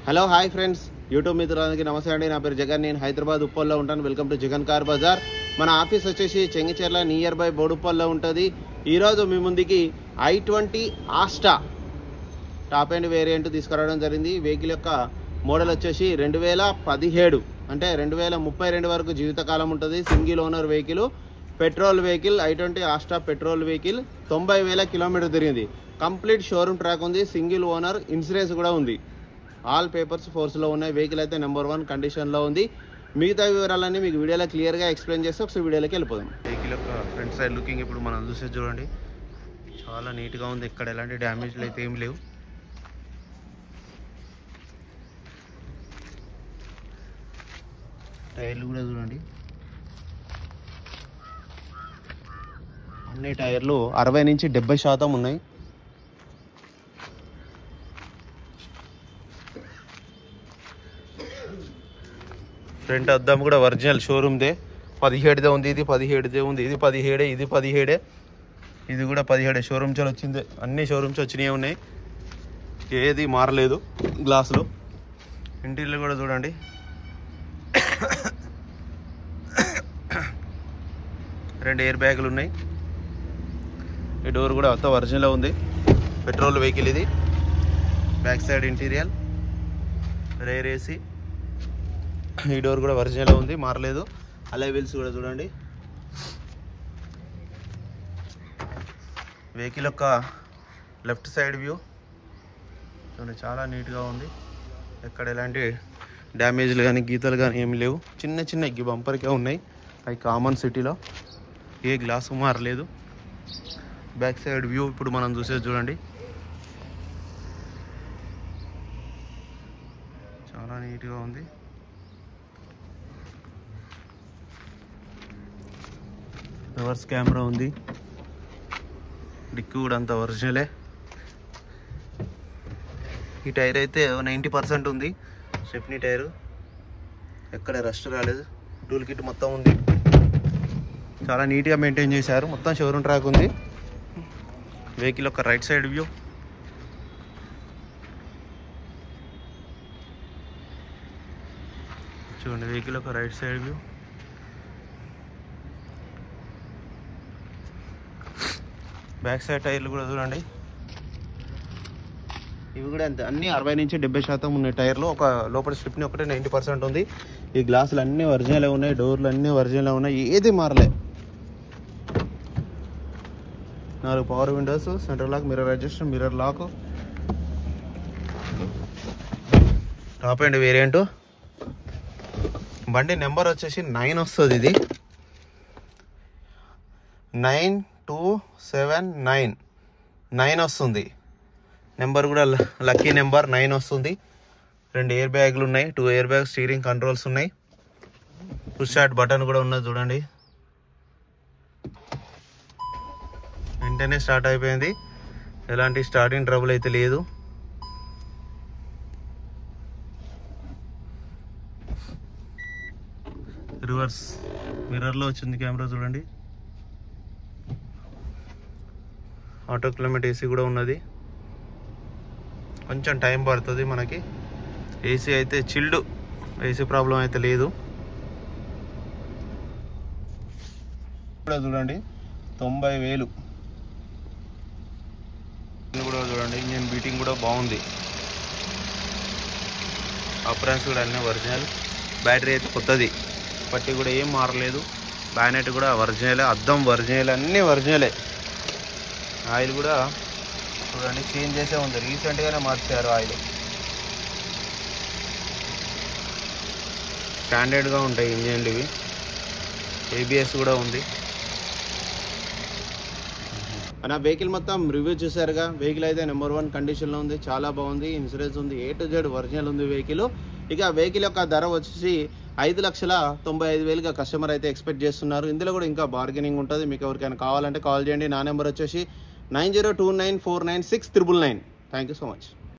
hello hi friends YouTube మిత్రులందరికీ నమస్తే అండి నా పేరు జగన్ నేను హైదరాబాద్ ఉప్పల్లో ఉంటాను welcome to Jagan car bazaar మన ఆఫీస్ వచ్చేసి చెంగిచెర్ల నియర్ బై బోడుప్పల్లో ఉంటుంది ఈరోజు మీ ముందుకి i twenty Asta top and variant తీసుకురావడం జరిగింది వెహికల్ యొక్క మోడల్ వచ్చేసి రెండు వేల పదిహేడు అంటే రెండు వేల ముప్పై రెండు వరకు జీవితకాలం ఉంటుంది single owner vehicle petrol vehicle i twenty Asta petrol vehicle తొంభై వేల కిలోమీటర్ తిరిగింది కంప్లీట్ షోరూమ్ ట్రాక్ ఉంది సింగిల్ ఓనర్ ఇన్సూరెన్స్ కూడా ఉంది ఆల్ పేపర్స్ ఫోర్స్లో ఉన్నాయి వెహికల్ అయితే నెంబర్ వన్ కండిషన్లో ఉంది మిగతా వివరాలన్నీ మీకు వీడియోలో క్లియర్గా ఎక్స్ప్లెయిన్ చేస్తే ఒకసారి వీడియోలోకి వెళ్ళిపోదాం వెహికల్ యొక్క ఫ్రంట్ సైడ్ లుకింగ్ ఇప్పుడు మనం చూసే చూడండి చాలా నీట్గా ఉంది ఇక్కడ ఎలాంటి డ్యామేజ్లు అయితే ఏం లేవు టైర్లు కూడా చూడండి అన్ని టైర్లు అరవై నుంచి డెబ్బై శాతం ఉన్నాయి ఫ్రంట్ అద్దం కూడా ఒరిజినల్ షోరూమ్దే పదిహేడుదే ఉంది ఇది పదిహేడుదే ఉంది ఇది పదిహేడే ఇది పదిహేడే ఇది కూడా పదిహేడే షోరూమ్ నుంచి వచ్చింది అన్ని షోరూమ్స్ వచ్చినాయి ఉన్నాయి ఏది మారలేదు గ్లాసులు ఇంటీరియర్ కూడా చూడండి రెండు ఎయిర్ బ్యాగులు ఉన్నాయి ఈ డోర్ కూడా అంతా ఒరిజినల్ ఉంది పెట్రోల్ వెహికల్ ఇది back side interior rear AC ఈ డోర్ కూడా ఒరిజినల్ ఉంది మారలేదు అలై వీల్స్ కూడా చూడండి వెహికల్ యొక్క లెఫ్ట్ సైడ్ వ్యూ చూడండి చాలా నీట్గా ఉంది ఎక్కడ ఎలాంటి డ్యామేజ్లు కానీ గీతలు కానీ ఏమి లేవు చిన్న చిన్న గి బంపర్కే ఉన్నాయి అవి కామన్ సిటీలో ఏ గ్లాసు మారలేదు బ్యాక్ సైడ్ వ్యూ ఇప్పుడు మనం చూసేది చూడండి చాలా నీట్గా ఉంది రివర్స్ కెమెరా ఉంది డిక్కి కూడా అంత ఒరిజినలే ఈ టైర్ అయితే నైంటీ పర్సెంట్ ఉంది స్టెప్నీ టైరు ఎక్కడ రస్ట్ రాలేదు టూల్ కిట్ మొత్తం ఉంది చాలా నీట్గా మెయింటైన్ చేశారు మొత్తం షోరూమ్ ట్రాక్ ఉంది వెహికల్ యొక్క రైట్ సైడ్ వ్యూ చూడండి వెహికల్ యొక్క right side view back side టైర్లు కూడా చూడండి ఇవి కూడా అంతే అన్ని అరవై నుంచి డెబ్బై శాతం ఉన్నాయి టైర్లు ఒక లోపల స్ట్రిప్ని ఒకటే నైంటీ పర్సెంట్ ఉంది ఈ గ్లాసులు అన్నీ ఒరిజినల్ ఉన్నాయి డోర్లు అన్నీ ఒరిజినల్ ఉన్నాయి ఏది మారలే నాలుగు power windows centre lock mirror adjust mirror lock top and variant బండి నెంబర్ వచ్చేసి నైన్ వస్తుంది ఇది nine two seven nine nine వస్తుంది నెంబర్ కూడా లక్కీ నెంబర్ నైన్ వస్తుంది రెండు ఎయిర్ బ్యాగ్లు ఉన్నాయి two air bag steering controls ఉన్నాయి పుష్ స్టార్ట్ బటన్ కూడా ఉన్నది చూడండి వెంటనే స్టార్ట్ అయిపోయింది ఎలాంటి స్టార్టింగ్ ట్రబుల్ అయితే లేదు రివర్స్ మిర్రర్లో వచ్చింది కెమెరా చూడండి ఆటో క్లైమేట్ ఏసీ కూడా ఉన్నది కొంచెం టైం పడుతుంది మనకి ఏసీ అయితే చిల్డ్ ఏసీ ప్రాబ్లం అయితే లేదు కూడా చూడండి తొంభై వేలు ఇది కూడా చూడండి ఇంజిన్ బీటింగ్ కూడా బాగుంది అప్రాన్స్ కూడా అన్నీ ఒరిజినల్ బ్యాటరీ అయితే కొత్తది పట్టి కూడా ఏం మారలేదు బ్యానెట్ కూడా ఒరిజినలే అద్దం ఒరిజినల్ అన్నీ ఒరిజినలే ఆయిల్ కూడా చూడండి చేంజ్ చేసే ఉంది రీసెంట్గానే మార్చారు ఆయిల్ స్టాండర్డ్గా ఉంటాయి ఇంజన్లు ఇవి ఏబిఎస్ కూడా ఉంది మన వెహికల్ మొత్తం రివ్యూ చూసారుగా వెహికల్ అయితే నెంబర్ వన్ కండిషన్లో ఉంది చాలా బాగుంది ఇన్సూరెన్స్ ఉంది ఏ టు జెడ్ ఒరిజినల్ ఉంది వెహికల్ ఇక వెహికల్ యొక్క ధర వచ్చేసి ఐదు లక్షల తొంభై ఐదు వేలుగా కస్టమర్ అయితే ఎక్స్పెక్ట్ చేస్తున్నారు ఇందులో కూడా ఇంకా బార్గెనింగ్ ఉంటుంది మీకు ఎవరికైనా కావాలంటే కాల్ చేయండి నా నెంబర్ వచ్చేసి nine zero two nine four nine six triple nine thank you so much